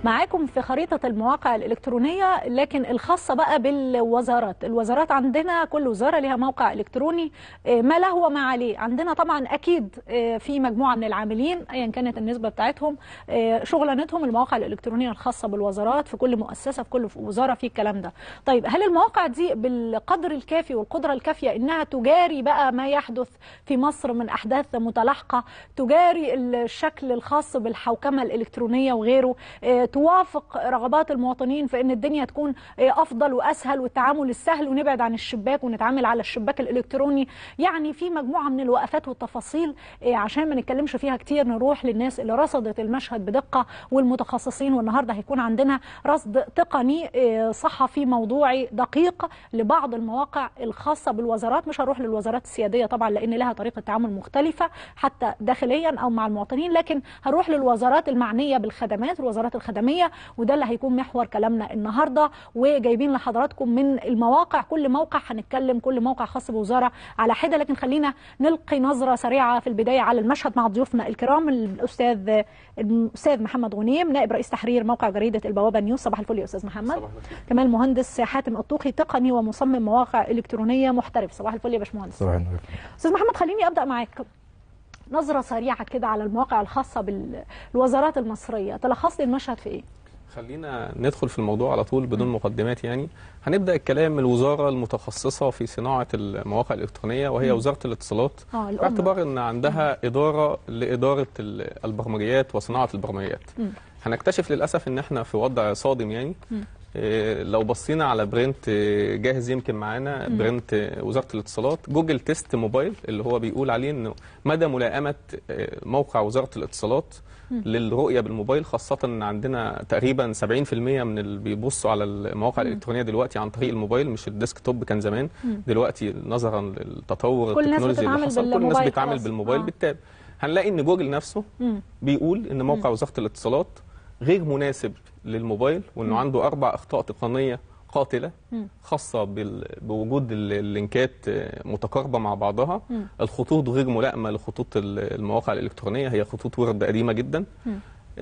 معاكم في خريطة المواقع الإلكترونية لكن الخاصة بقى بالوزارات الوزارات عندنا كل وزارة لها موقع إلكتروني آه، ما له وما عليه عندنا طبعا أكيد آه، في مجموعة من العاملين أيا كانت النسبة بتاعتهم آه، شغلانتهم المواقع الإلكترونية الخاصة بالوزارات في كل مؤسسة في كل وزارة في الكلام ده طيب هل المواقع دي بالقدر الكافي والقدرة الكافية إنها تجاري بقى ما يحدث في مصر من أحداث متلاحقة تجاري الشكل الخاص بالحوكمة الإلكترونية وغيره آه، توافق رغبات المواطنين في ان الدنيا تكون آه، افضل واسهل والتعامل السهل ونبعد عن الشباك ونتعامل على الشباك الالكتروني يعني في مجموعه من الوقفات والتفاصيل آه، عشان ما نتكلمش فيها كتير نروح للناس اللي رصدت المشهد بدقه والمتخصصين والنهارده هيكون عندنا رصد تقني آه، صحفي موضوعي دقيق لبعض المواقع الخاصه بالوزارات مش هنروح للوزارات السياديه طبعا لان لها طريقه تعامل مختلفه حتى داخليا او مع المواطنين لكن هنروح للوزارات المعنيه بالخدمات الوزارات الخدميه وده اللي هيكون محور كلامنا النهارده وجايبين لحضراتكم من المواقع كل موقع هنتكلم كل موقع خاص بوزاره على حده لكن خلينا نلقي نظره سريعه في البدايه على المشهد مع ضيوفنا الكرام الاستاذ الاستاذ محمد غنيم نائب رئيس تحرير موقع جريده البوابه نيوز صباح الفل يا استاذ محمد صباح الخير. كمان مهندس حاتم الطوخي تقني ومصمم مواقع الكترونيه محترف صباح الفل يا باشمهندس صباح النور استاذ محمد خليني ابدا معاك نظره سريعه كده على المواقع الخاصه بالوزارات المصريه تلخص لي المشهد في ايه خلينا ندخل في الموضوع على طول بدون مقدمات يعني هنبدا الكلام من الوزاره المتخصصه في صناعه المواقع الالكترونيه وهي وزاره الاتصالات اه الأم. باعتبار ان عندها اداره لاداره ال- البرمجيات وصناعه البرمجيات مم. هنكتشف للاسف ان احنا في وضع صادم يعني مم. إيه، لو بصينا على برنت إيه، جاهز يمكن معانا برنت إيه، وزاره الاتصالات جوجل تيست موبايل اللي هو بيقول عليه انه مدى ملائمه إيه، موقع وزاره الاتصالات للرؤيه بالموبايل خاصه ان عندنا تقريبا 70% من اللي بيبصوا على المواقع الالكترونيه دلوقتي عن طريق الموبايل مش الديسك توب كان زمان دلوقتي نظرا للتطور كل الناس التكنولوجي اللي بتتعامل حصل كل الناس بالموبايل بتتعامل خلاص. بالموبايل آه. بالتاب هنلاقي ان جوجل نفسه مم. بيقول ان موقع وزاره الاتصالات غير مناسب للموبايل وانه عنده اربع اخطاء تقنيه قاتله مم. خاصه بال... بوجود ال- اللينكات آه، متقاربه مع بعضها مم. الخطوط غير ملائمه لخطوط ال- المواقع الالكترونيه هي خطوط ورد قديمه جدا مم.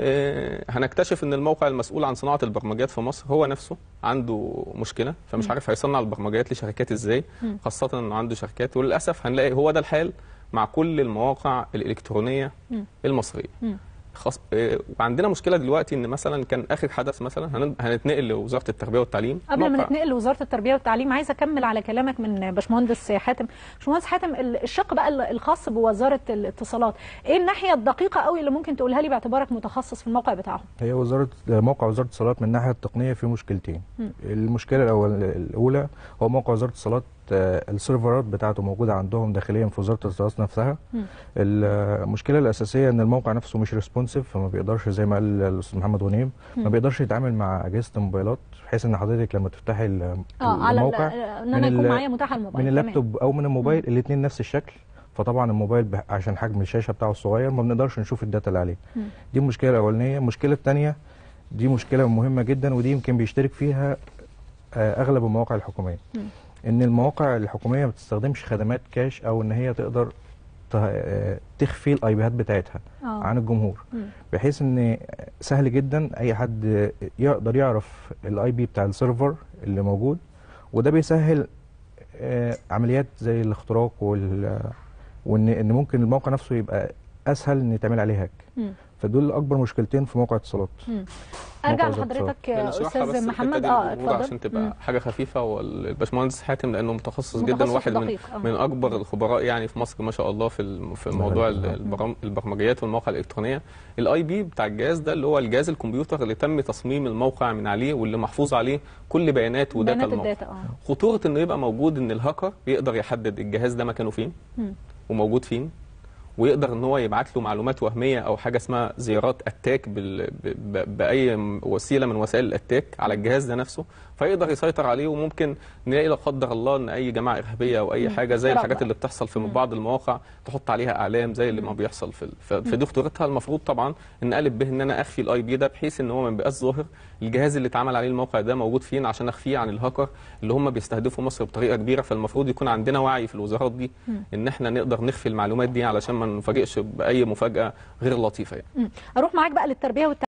آه، هنكتشف ان الموقع المسؤول عن صناعه البرمجيات في مصر هو نفسه عنده مشكله فمش عارف هيصنع البرمجيات لشركات ازاي مم. خاصه انه عنده شركات وللاسف هنلاقي هو ده الحال مع كل المواقع الالكترونيه مم. المصريه مم. خاص آه، وعندنا مشكله دلوقتي ان مثلا كان اخر حدث مثلا هن- هنتنقل لوزاره التربيه والتعليم قبل ما موقع- نتنقل لوزاره التربيه والتعليم عايزه اكمل على كلامك من باشمهندس حاتم باشمهندس حاتم ال- الشق بقى الخاص بوزاره الاتصالات ايه الناحيه الدقيقه قوي اللي ممكن تقولها لي باعتبارك متخصص في الموقع بتاعهم هي وزاره موقع وزاره الاتصالات من الناحيه التقنيه في مشكلتين مم. المشكله الأول الاولى هو موقع وزاره الاتصالات آه، السيرفرات بتاعته موجوده عندهم داخليا في وزاره الاتصالات نفسها مم. المشكله الاساسيه ان الموقع نفسه مش ريسبونسيف فما بيقدرش زي ما قال الاستاذ محمد غنيم ما مم. بيقدرش يتعامل مع اجهزه الموبايلات بحيث ان حضرتك لما تفتحي ال- اه على ال- الموقع ان انا من يكون ال- معايا متاح الموبايل من تمام. اللابتوب او من الموبايل الاثنين نفس الشكل فطبعا الموبايل بح- عشان حجم الشاشه بتاعه الصغير ما بنقدرش نشوف الداتا اللي عليه مم. دي المشكله الاولانيه المشكله الثانيه دي مشكله مهمه جدا ودي يمكن بيشترك فيها آه، اغلب المواقع الحكوميه مم. ان المواقع الحكوميه ما بتستخدمش خدمات كاش او ان هي تقدر ت- آه، تخفي الاي بيات بتاعتها آه. عن الجمهور مم. بحيث ان سهل جدا اي حد يقدر يعرف الاي بي بتاع السيرفر اللي موجود وده بيسهل آه، عمليات زي الاختراق وال وان ان ممكن الموقع نفسه يبقى اسهل ان يتعمل عليه هاك مم. فدول اكبر مشكلتين في موقع الاتصالات مم. ارجع موقع وزارة لحضرتك لا، يا نشرحها بس استاذ الحتة محمد دي اه للجمهور اتفضل عشان تبقى مم. حاجه خفيفه والباشمهندس حاتم لانه متخصص, متخصص جدا واحد من دقيق، آه. من اكبر الخبراء يعني في مصر ما شاء الله في الم- في الله موضوع يبارك ال- فيك. البرام- البرمجيات والمواقع الالكترونيه الاي بي بتاع الجهاز ده اللي هو الجهاز الكمبيوتر اللي تم تصميم الموقع من عليه واللي محفوظ عليه كل بيانات وداتا بيانات الموقع الداتا اه خطوره انه يبقى موجود ان الهاكر يقدر يحدد الجهاز ده مكانه فين مم. وموجود فين ويقدر ان هو يبعت له معلومات وهميه او حاجه اسمها زيارات اتاك بال... ب... ب... باي وسيله من وسائل الاتاك على الجهاز ده نفسه فيقدر يسيطر عليه وممكن نلاقي لا قدر الله ان اي جماعه ارهابيه او اي مم. حاجه زي اختراق الحاجات بقى. اللي بتحصل في مم. بعض المواقع تحط عليها اعلام زي اللي ما بيحصل في ال... ف... فدي خطورتها المفروض طبعا ان الف به ان انا اخفي الاي بي ده بحيث ان هو ما يبقاش ظاهر الجهاز اللي اتعمل عليه الموقع ده موجود فين عشان اخفيه عن الهاكر اللي هم بيستهدفوا مصر بطريقه كبيره فالمفروض يكون عندنا وعي في الوزارات دي مم. ان احنا نقدر نخفي المعلومات دي علشان ما نفاجئش باي مفاجاه غير لطيفه يعني. مم. اروح معاك بقى للتربيه والتعليم